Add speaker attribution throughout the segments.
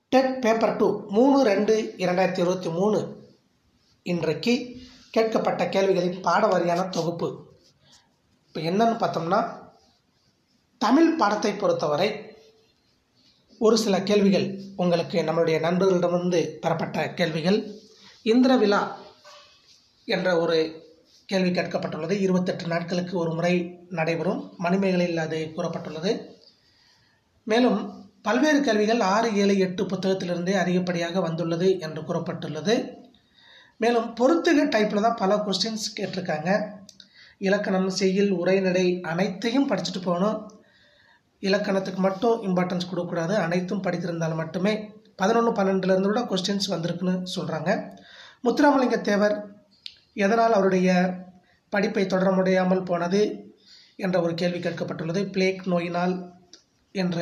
Speaker 1: dead paper two மூணு ரெண்டு இரண்டாயிரத்தி இருபத்தி மூணு இன்றைக்கு கேட்கப்பட்ட கேள்விகளின் பாட வாரியான தொகுப்பு இப்போ என்னன்னு பார்த்தோம்னா தமிழ் பாடத்தை பொறுத்தவரை ஒரு சில கேள்விகள் உங்களுக்கு நம்மளுடைய நண்பர்களிடமிருந்து பெறப்பட்ட கேள்விகள் இந்திர விழா என்ற ஒரு கேள்வி கேட்கப்பட்டுள்ளது இருபத்தெட்டு நாட்களுக்கு ஒரு முறை நடைபெறும் மணிமேகலையில் அது கூறப்பட்டுள்ளது மேலும் பல்வேறு கேள்விகள் ஆறு ஏழு எட்டு புத்தகத்திலிருந்தே அதிகப்படியாக வந்துள்ளது என்று கூறப்பட்டுள்ளது மேலும் பொறுத்துக டைப்பில் தான் பல கொஸ்டின்ஸ் கேட்டிருக்காங்க இலக்கணம் செய்யுள் உரைநடை அனைத்தையும் படிச்சுட்டு போகணும் இலக்கணத்துக்கு மட்டும் இம்பார்ட்டன்ஸ் கொடுக்கக்கூடாது அனைத்தும் படித்திருந்தால் மட்டுமே பதினொன்று பன்னெண்டுலேருந்து கூட கொஸ்டின்ஸ் வந்திருக்குன்னு சொல்கிறாங்க முத்துராமலிங்க தேவர் எதனால் அவருடைய படிப்பை தொடர முடியாமல் போனது என்ற ஒரு கேள்வி கேட்கப்பட்டுள்ளது பிளேக் நோயினால் என்று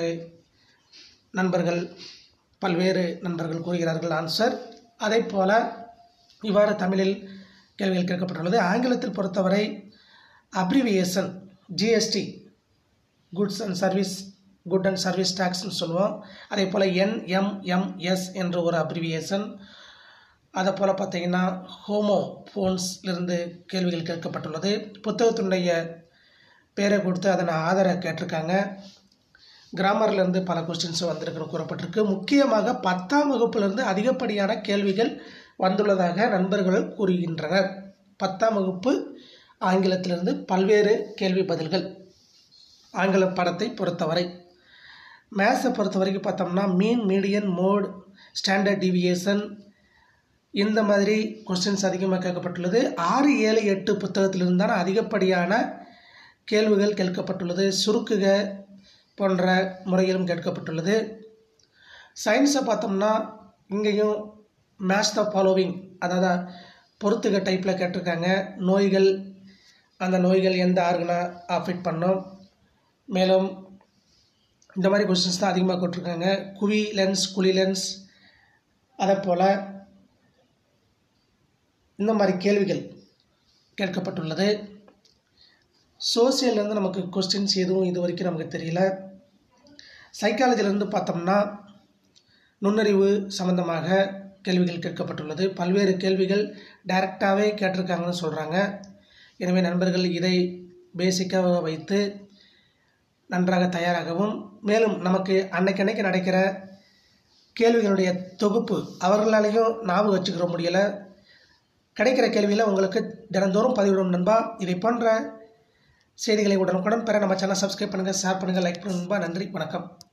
Speaker 1: நண்பர்கள் பல்வேறு நண்பர்கள் கூறுகிறார்கள் ஆன்சர் அதே போல இவ்வாறு தமிழில் கேள்விகள் கேட்கப்பட்டுள்ளது ஆங்கிலத்தில் பொறுத்தவரை abbreviation GST goods and service good and service டேக்ஸ்னு சொல்லுவோம் அதே போல் என்எம்எம்எஸ் என்ற ஒரு அப்ரிவியேஷன் அதை போல் பார்த்தீங்கன்னா ஹோமோ ஃபோன்ஸ்லேருந்து கேள்விகள் கேட்கப்பட்டுள்ளது புத்தகத்தினுடைய பேரை கொடுத்து அதனை ஆதர கேட்டிருக்காங்க கிராமர்லேருந்து பல கொஸ்டின்ஸ் வந்திருக்குன்னு கூறப்பட்டிருக்கு முக்கியமாக பத்தாம் வகுப்பிலிருந்து அதிகப்படியான கேள்விகள் வந்துள்ளதாக நண்பர்கள் கூறுகின்றனர் பத்தாம் வகுப்பு ஆங்கிலத்திலிருந்து பல்வேறு கேள்வி பதில்கள் ஆங்கில பாடத்தை பொறுத்தவரை மேத்ஸை பொறுத்த வரைக்கும் பார்த்தோம்னா mean median mode standard deviation இந்த மாதிரி கொஸ்டின்ஸ் அதிகமாக கேட்கப்பட்டுள்ளது ஆறு ஏழு எட்டு புத்தகத்திலிருந்து தான் அதிகப்படியான கேள்விகள் கேட்கப்பட்டுள்ளது சுருக்குக போன்ற முறையிலும் கேட்கப்பட்டுள்ளது சயின்ஸை பார்த்தோம்னா இங்கேயும் மேட்ச் த ஃபாலோவிங் அதாவது பொறுத்துக டைப்பில் கேட்டிருக்காங்க நோய்கள் அந்த நோய்கள் எந்த ஆர்கனை அஃபெக்ட் பண்ணும் மேலும் இந்த மாதிரி கொஸ்டின்ஸ் தான் அதிகமாக கொடுத்துருக்காங்க குவி லென்ஸ் குழி லென்ஸ் அதே போல் இந்த மாதிரி கேள்விகள் கேட்கப்பட்டுள்ளது சோசியல்லேருந்து நமக்கு கொஸ்டின்ஸ் எதுவும் இது வரைக்கும் நமக்கு தெரியல சைக்காலஜிலேருந்து பார்த்தோம்னா நுண்ணறிவு சம்மந்தமாக கேள்விகள் கேட்கப்பட்டுள்ளது பல்வேறு கேள்விகள் டைரெக்டாகவே கேட்டிருக்காங்கன்னு சொல்கிறாங்க எனவே நண்பர்கள் இதை பேசிக்காக வைத்து நன்றாக தயாராகவும் மேலும் நமக்கு அன்னைக்கு நடக்கிற கேள்விகளுடைய தொகுப்பு அவர்களாலேயும் ஞாபகம் வச்சுக்கிற முடியலை கிடைக்கிற கேள்வியில் உங்களுக்கு தினந்தோறும் பதிவிடும் நண்பா இதை போன்ற செய்திகளை உடனுக்குடன் பெற நம்ம சேனல் சப்ஸ்கிரைப் பண்ணுங்கள் ஷேர் பண்ணுங்கள் லைக் பண்ணுங்கள் நண்பா நன்றி வணக்கம்